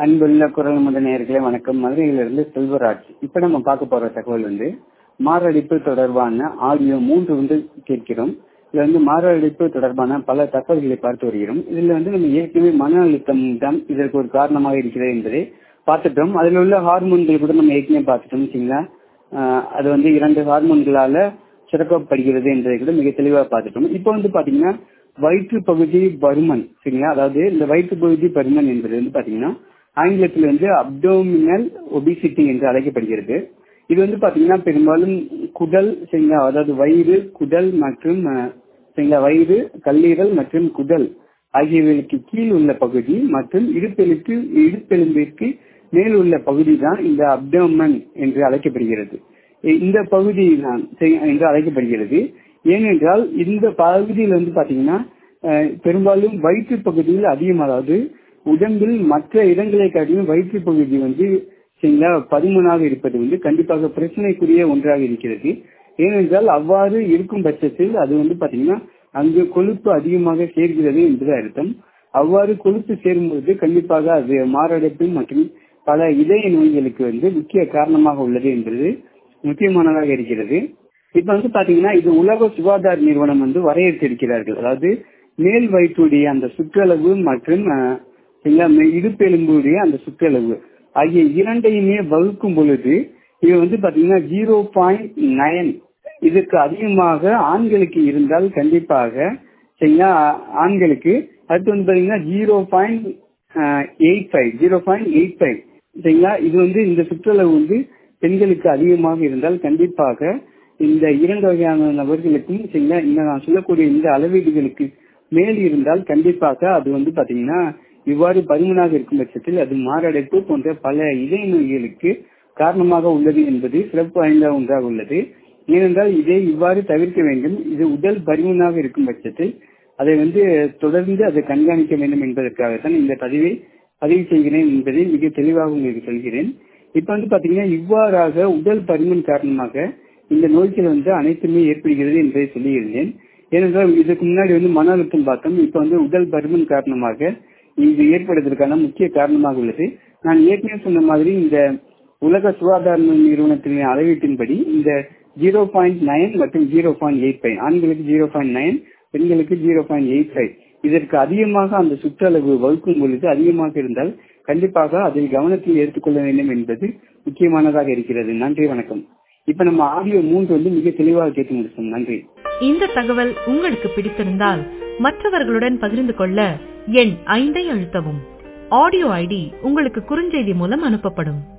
அன்புள்ள குரல் முத நேயர்களே வணக்கம் மதுரையிலிருந்து செல்வராஜ் இப்ப நம்ம பார்க்க போற தகவல் வந்து மாரடைப்பு தொடர்பான ஆடியோ மூன்று வந்து கேட்கிறோம் இதுல வந்து மாரடைப்பு தொடர்பான பல தகவல்களை பார்த்து வருகிறோம் இதுல வந்து நம்ம ஏற்கனவே மன அழுத்தம் தான் இதற்கு ஒரு காரணமாக இருக்கிறது என்பதை பார்த்துட்டோம் அதுல உள்ள ஹார்மோன்கள் கூட நம்ம ஏற்கனவே பார்த்துட்டோம் சரிங்களா ஆஹ் அது வந்து இரண்டு ஹார்மோன்களால சுரக்கப்படுகிறது என்பதை கூட மிக தெளிவாக பார்த்துட்டோம் இப்போ வந்து பாத்தீங்கன்னா வயிற்று பகுதி பருமன் சரிங்களா அதாவது இந்த வயிற்று பகுதி பருமன் என்பது வந்து பாத்தீங்கன்னா ஆங்கிலத்தில் வந்து அப்டோமினல் ஒபிசிட்டி என்று அழைக்கப்படுகிறது இது வந்து பாத்தீங்கன்னா பெரும்பாலும் குடல் சரிங்களா அதாவது வயிறு குடல் மற்றும் அஹ், சரிங்களா வயிறு கல்லீரல் மற்றும் குடல் ஆகியவைகளுக்கு கீழ் உள்ள பகுதி மற்றும் இடுப்பெலுக்கு இடுப்பெலும்பிற்கு மேல் உள்ள பகுதி தான் இந்த அப்டோமன் என்று அழைக்கப்படுகிறது இ- இந்த பகுதி தான் சரி- என்று அழைக்கப்படுகிறது ஏனென்றால் இந்த பகுதியில் வந்து பாத்தீங்கன்னா அஹ், பெரும்பாலும் வயிற்று பகுதியில் அதிகம் அதாவது உடம்பில் மற்ற இடங்களை காட்டிலும் வயிற்று பகுதி வந்து சரிங்களா பருமனாக இருப்பது வந்து கண்டிப்பாக பிரச்சனைக்குரிய ஒன்றாக இருக்கிறது ஏனென்றால் அவ்வாறு இருக்கும் பட்சத்தில் அது வந்து பாத்தீங்கன்னா அங்கு கொழுப்பு அதிகமாக சேர்கிறது என்பது அர்த்தம் அவ்வாறு கொழுப்பு சேரும்போது கண்டிப்பாக அது மாரடைப்பு மற்றும் பல இதய நோய்களுக்கு வந்து முக்கிய காரணமாக உள்ளது என்பது முக்கியமானதாக இருக்கிறது இப்ப வந்து பாத்தீங்கன்னா இது உலக சுகாதார நிறுவனம் வந்து வரையறுத்திருக்கிறார்கள் அதாவது மேல் வயிற்றுடைய அந்த சுற்றளவு மற்றும் அஹ், சரிங்களா, மே- இடுப்பெலும்புடைய அந்த சுற்றளவு ஆகிய இரண்டையுமே வகுக்கும் பொழுது இது வந்து பாத்தீங்கன்னா ஜீரோ பாயிண்ட் நயன் இதுக்கு அதிகமாக ஆண்களுக்கு இருந்தால் கண்டிப்பாக சரிங்களா ஆண்களுக்கு அடுத்து வந்து பாத்தீங்கன்னா zero point eight five zero point eight five சரிங்களா இது வந்து இந்த சுற்றளவு வந்து பெண்களுக்கு அதிகமாக இருந்தால் கண்டிப்பாக இந்த இரண்டு வகையான நபர்களுக்கும் சரிங்களா இந்த நான் சொல்லக்கூடிய இந்த அளவீடுகளுக்கு மேல் இருந்தால் கண்டிப்பாக அது வந்து பாத்தீங்கன்னா இவ்வாறு பருமனாக இருக்கும் பட்சத்தில் அது மாரடைப்பு போன்ற பல இதய நோய்களுக்கு காரணமாக உள்ளது என்பது சிறப்பு வாய்ந்த ஒன்றாக உள்ளது ஏனென்றால் இதை இவ்வாறு தவிர்க்க வேண்டும் இது உடல் பருமனாக இருக்கும் பட்சத்தில் அதை வந்து தொடர்ந்து அதை கண்காணிக்க வேண்டும் என்பதற்காகத்தான் இந்த பதிவை பதிவு செய்கிறேன் என்பதை மிக தெளிவாக உங்களுக்கு சொல்கிறேன் இப்ப வந்து பாத்தீங்கன்னா இவ்வாறாக உடல் பருமன் காரணமாக இந்த நோய்கள் வந்து அனைத்துமே ஏற்படுகிறது என்பதை சொல்லியிருந்தேன் ஏனென்றால் இதுக்கு முன்னாடி வந்து மன அழுத்தம் பார்த்தோம் இப்ப வந்து உடல் பருமன் காரணமாக இது ஏற்படுவதற்கான முக்கிய காரணமாக உள்ளது நான் ஏற்கனவே சொன்ன மாதிரி இந்த உலக சுகாதார நிறுவனத்தின் அளவீட்டின்படி இந்த ஜீரோ பாயிண்ட் நைன் மற்றும் ஜீரோ பாயிண்ட் எயிட் ஃபைவ் ஆண்களுக்கு ஜீரோ பாயிண்ட் நைன் பெண்களுக்கு ஜீரோ பாயிண்ட் எயிட் ஃபைவ் இதற்கு அதிகமாக அந்த சுற்றளவு வகுக்கும் பொழுது அதிகமாக இருந்தால் கண்டிப்பாக அதில் கவனத்தில் எடுத்துக்கொள்ள வேண்டும் என்பது முக்கியமானதாக இருக்கிறது நன்றி வணக்கம் இப்ப நம்ம ஆடியோ மூன்று வந்து மிக தெளிவாக கேட்டு முடிச்சோம் நன்றி இந்த தகவல் உங்களுக்கு பிடித்திருந்தால் மற்றவர்களுடன் பகிர்ந்து கொள்ள எண் ஐந்தை அழுத்தவும் ஆடியோ ஐடி உங்களுக்கு குறுஞ்செய்தி மூலம் அனுப்பப்படும்